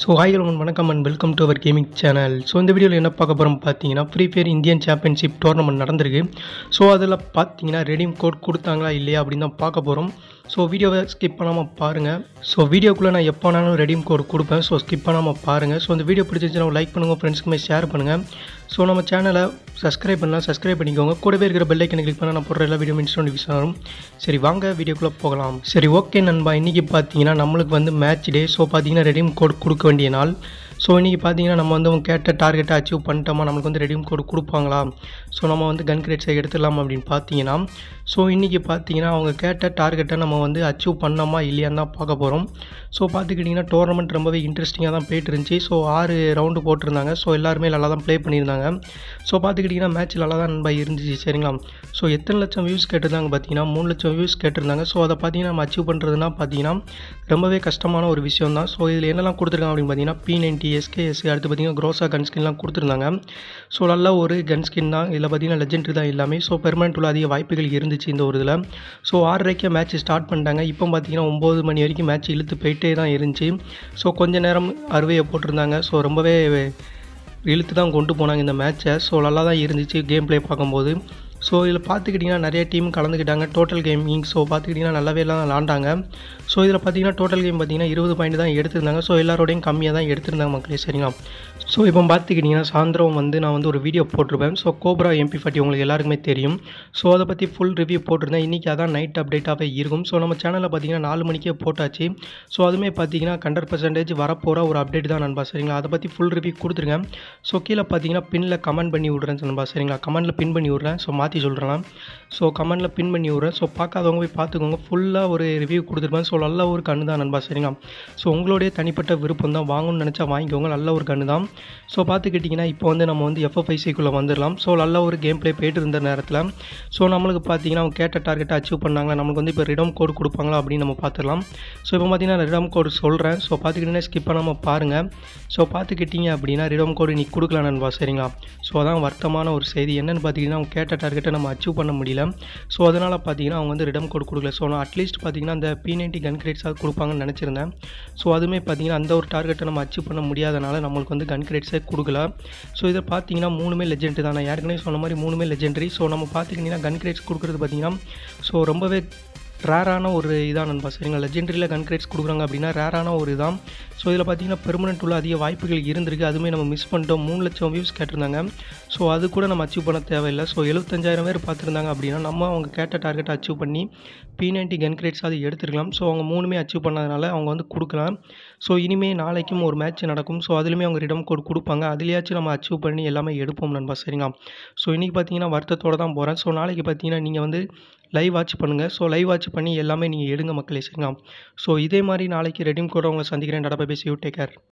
so hi hello வணக்கம் and welcome to our gaming channel so இந்த வீடியோவில் என்ன பார்க்க போகிறோம் பார்த்தீங்கன்னா Free Fire Indian championship tournament நடந்திருக்கு ஸோ அதில் பார்த்தீங்கன்னா ரெடீம் கோட் கொடுத்தாங்களா இல்லையா அப்படின்னு தான் பார்க்க போகிறோம் ஸோ வீடியோவை ஸ்கிப் பண்ணாமல் பாருங்கள் ஸோ வீடியோக்குள்ளே நான் எப்போ வேணாலும் ரெடீம் கோட் கொடுப்பேன் ஸோ ஸ்கிப் பண்ணாமல் பாருங்கள் ஸோ இந்த வீடியோ பிடிச்சிருந்துச்சுன்னா லைக் பண்ணுங்கள் ஃப்ரெண்ட்ஸ்க்குமே ஷேர் பண்ணுங்கள் ஸோ நம்ம சேனலை சப்ஸ்கிரைப் பண்ணலாம் சப்ஸ்கிரைப் பண்ணிக்கோங்க கூடவே இருக்கிற பெல் ஐக்கனை கிளிக் பண்ணால் நான் போடுற எல்லா வீடியோ மினிட்ஸ் நோட்டிஃபிகேஷன் வரும் சரி வாங்க வீடியோக்குள்ளே போகலாம் சரி ஓகே நண்பா இன்றைக்கி பார்த்தீங்கன்னா நம்மளுக்கு வந்து மேட்ச் டே ஸோ பார்த்தீங்கன்னா ரெடீம் கோட் கொடுக்க வேண்டிய நாள் ஸோ இன்றைக்கி பார்த்தீங்கன்னா நம்ம வந்து அவங்க கேட்ட டார்கெட்டை அச்சீவ் பண்ணிட்டோமா நம்மளுக்கு வந்து ரெடீம் கோட் கொடுப்பாங்களா ஸோ நம்ம வந்து கன் கிரேட்ஸை எடுத்துடலாம் அப்படின்னு பார்த்தீங்கன்னா ஸோ இன்றைக்கி பார்த்தீங்கன்னா அவங்க கேட்ட டார்கெட்டை நம்ம வந்து அச்சீவ் பண்ணோமா இல்லையான்னு தான் பார்க்க போகிறோம் ஸோ பார்த்துக்கிட்டிங்கன்னா டோர்னமெண்ட் ரொம்பவே இன்ட்ரெஸ்டிங்காக தான் போயிட்டு இருந்துச்சு ஸோ ஆறு ரவுண்டு போட்டிருந்தாங்க ஸோ எல்லாருமே நல்லா தான் ப்ளே பண்ணியிருந்தாங்க ஸோ பார்த்துக்கிட்டிங்கன்னா மேட்ச் நல்லா தான் நண்பா இருந்துச்சு சரிங்களா ஸோ எத்தனை லட்சம் வியூஸ் கேட்டிருந்தாங்க பார்த்தீங்கன்னா மூணு லட்சம் வியூஸ் கேட்டிருந்தாங்க ஸோ அதை பார்த்தீங்கன்னா நம்ம அச்சீவ் பண்ணுறதுனா பார்த்தீங்கன்னா ரொம்பவே கஷ்டமான ஒரு விஷயம் தான் ஸோ இதில் என்னெல்லாம் கொடுத்துருக்காங்க அப்படின்னு பார்த்தீங்கன்னா பி நைன்ட்டி எஸ்கேஎஸ் அடுத்து பார்த்தீங்கன்னா க்ரோஸா கன் ஸ்கின்லாம் கொடுத்துருந்தாங்க ஸோ நல்ல ஒரு கன் ஸ்கின் தான் இதில் பார்த்தீங்கன்னா லெஜெண்ட்ரி தான் எல்லாமே ஸோ பெர்மனெண்ட் உள்ள அதிக வாய்ப்புகள் இருந்துச்சு இந்த ஒரு இதில் ஸோ ஆறரைக்கே மேட்ச் ஸ்டார்ட் பண்ணிட்டாங்க இப்போ பார்த்தீங்கன்னா ஒம்பது மணி வரைக்கும் மேட்ச் இழுத்து போயிட்டே தான் இருந்துச்சு ஸோ கொஞ்ச நேரம் அறுவையை போட்டிருந்தாங்க ஸோ ரொம்பவே இழுத்து தான் கொண்டு போனாங்க இந்த மேட்ச்சை ஸோ நல்லா தான் இருந்துச்சு கேம் ப்ளே பார்க்கும்போது ஸோ இதில் பார்த்துக்கிட்டிங்கன்னா நிறைய டீம் கலந்துக்கிட்டாங்க டோட்டல் கேமிங் ஸோ பார்த்துக்கிட்டிங்கன்னா நல்லாவே எல்லாம் விளாண்டாங்க ஸோ இதில் பார்த்தீங்கன்னா டோட்டல் கேம் பார்த்தீங்கன்னா இருபது பாயிண்ட் தான் எடுத்திருந்தாங்க ஸோ எல்லாரோடையும் கம்மியாக தான் எடுத்திருந்தாங்க மக்களே சரிங்களா ஸோ இப்போ பார்த்துக்கிட்டிங்கன்னா சாயந்தரம் வந்து நான் வந்து ஒரு வீடியோ போட்டிருப்பேன் ஸோ கோப்ரா எம்பி ஃபார்ட்டி உங்களுக்கு எல்லாருக்குமே தெரியும் ஸோ அதை பற்றி ஃபுல் ரிவ்யூ போட்டிருந்தேன் இன்றைக்கி அதான் நைட் அப்டேட்டாகவே இருக்கும் ஸோ நம்ம சேனலில் பார்த்தீங்கன்னா நாலு மணிக்கே போட்டாச்சு ஸோ அதுவுமே பார்த்தீங்கன்னா ஹண்ட்ரட் பர்சன்டேஜ் வரப்போகிற ஒரு அப்டேட் தான் நண்பா சரிங்களா அதை பற்றி ஃபுல் ரிவ்யூ கொடுத்துருங்க ஸோ கீழே பார்த்தீங்கன்னா பின்னில் கமெண்ட் பண்ணி விட்றேன் நண்பா சரிங்களா கமெண்ட்டில் பின் பண்ணி விட்றேன் ஸோ மாற்றி சொல்கிறேன் ஸோ கமெண்ட்டில் பின் பண்ணி விட்றேன் ஸோ பார்க்காதவங்க போய் பார்த்துக்கோங்க ஃபுல்லாக ஒரு ரிவ்யூ கொடுத்துருப்பேன் ஸோ நல்ல ஒரு கண்ணு தான் நண்பா சரிங்களா ஸோ உங்களுடைய தனிப்பட்ட விருப்பம் தான் வாங்கணும்னு நினச்சா வாங்கிக்கோங்க நல்ல ஒரு கண்ணு தான் ஸோ பார்த்துக்கிட்டிங்கன்னா இப்போ வந்து நம்ம வந்து எஃப்எஃப்ஐசிக்குள்ளே வந்துடலாம் ஸோ நல்ல ஒரு கேம் ப்ளே போயிட்டு இருந்த நேரத்தில் ஸோ நம்மளுக்கு பார்த்தீங்கன்னா அவங்க கேட்ட டார்கெட்டை அச்சீவ் பண்ணாங்களா நம்மளுக்கு வந்து இப்போ ரிடம் கோடு கொடுப்பாங்களா அப்படின்னு நம்ம பார்த்துடலாம் ஸோ இப்போ பார்த்தீங்கன்னா ரிடம் கோடு சொல்கிறேன் ஸோ பார்த்துக்கிட்டிங்கன்னா ஸ்கிப் பண்ணாமல் பாருங்கள் ஸோ பார்த்துக்கிட்டிங்க அப்படின்னா ரிடம் கோடு நீ கொடுக்கலாம் நண்பா சரிங்களா ஸோ அதான் வருத்தமான ஒரு செய்தி என்னென்னு பார்த்தீங்கன்னா அவங்க கேட்ட டார்கெட்டை நம்ம அச்சீவ் பண்ண முடியல ஸோ அதனால் பார்த்தீங்கன்னா அவங்க வந்து ரிடம் கோடு கொடுக்கல ஸோ நான் அட்லீஸ்ட் பார்த்தீங்கன்னா அந்த பி நைன்ட்டி கன் கிரேட்ஸாக கொடுப்பாங்கன்னு நினச்சிருந்தேன் ஸோ அதுவுமே பார்த்தீங்கன்னா அந்த ஒரு டார்கெட்டை நம்ம அச்சீவ் பண்ண முடியாதனால நம்மளுக்கு வந்து கன் கிரேட்ஸே கொடுக்கல ஸோ இதை பார்த்தீங்கன்னா மூணுமே லெஜெண்ட் தான் நான் ஏற்கனவே சொன்ன மாதிரி மூணுமே லெஜெண்டரி ஸோ நம்ம பார்த்துக்கிட்டிங்கன்னா கன் கிரேட்ஸ் கொடுக்குறது பார்த்தீங்கன்னா ஸோ ரொம்பவே ரேரான ஒரு இதான் நண்பா சரிங்களா லெஜெண்டரியில் கன் கிரேட்ஸ் கொடுக்குறாங்க அப்படின்னா ரேரான ஒரு இதான் ஸோ இதில் பார்த்தீங்கன்னா பெர்மனெண்ட் உள்ள அதிக வாய்ப்புகள் இருந்திருக்கு அதுவுமே நம்ம மிஸ் பண்ணிட்டோம் மூணு லட்சம் வியூஸ் கேட்டிருந்தாங்க ஸோ அது கூட நம்ம அச்சீவ் பண்ண தேவையில்லை ஸோ எழுபத்தஞ்சாயிரம் பேர் பார்த்துருந்தாங்க அப்படின்னா நம்ம அவங்க கேட்ட டார்கெட்டை அச்சீவ் பண்ணி பி நைன்ட்டி கன் கிரேட்ஸ் அது எடுத்துருக்கலாம் ஸோ அவங்க மூணுமே அச்சீவ் பண்ணதுனால அவங்க வந்து கொடுக்கலாம் ஸோ இனிமேல் நாளைக்கும் ஒரு மேட்ச் நடக்கும் ஸோ அதுலேயுமே அவங்க ரிடம் கோட் கொடுப்பாங்க அதுலேயாச்சும் நம்ம அச்சீவ் பண்ணி எல்லாமே எடுப்போம் நண்பா சரிங்களா ஸோ இன்றைக்கி பார்த்தீங்கன்னா வருத்தத்தோடு தான் போகிறேன் ஸோ நாளைக்கு பார்த்தீங்கன்னா நீங்கள் வந்து லைவ் வாட்ச் பண்ணுங்கள் ஸோ லைவ் வாட்ச் பண்ணி எல்லாமே நீங்கள் எடுங்க மக்களே சரிங்களா ஸோ இதே மாதிரி நாளைக்கு ரெடீம் கோட உங்களை சந்திக்கிறேன் டடா பேசி யூ டேக் கேர்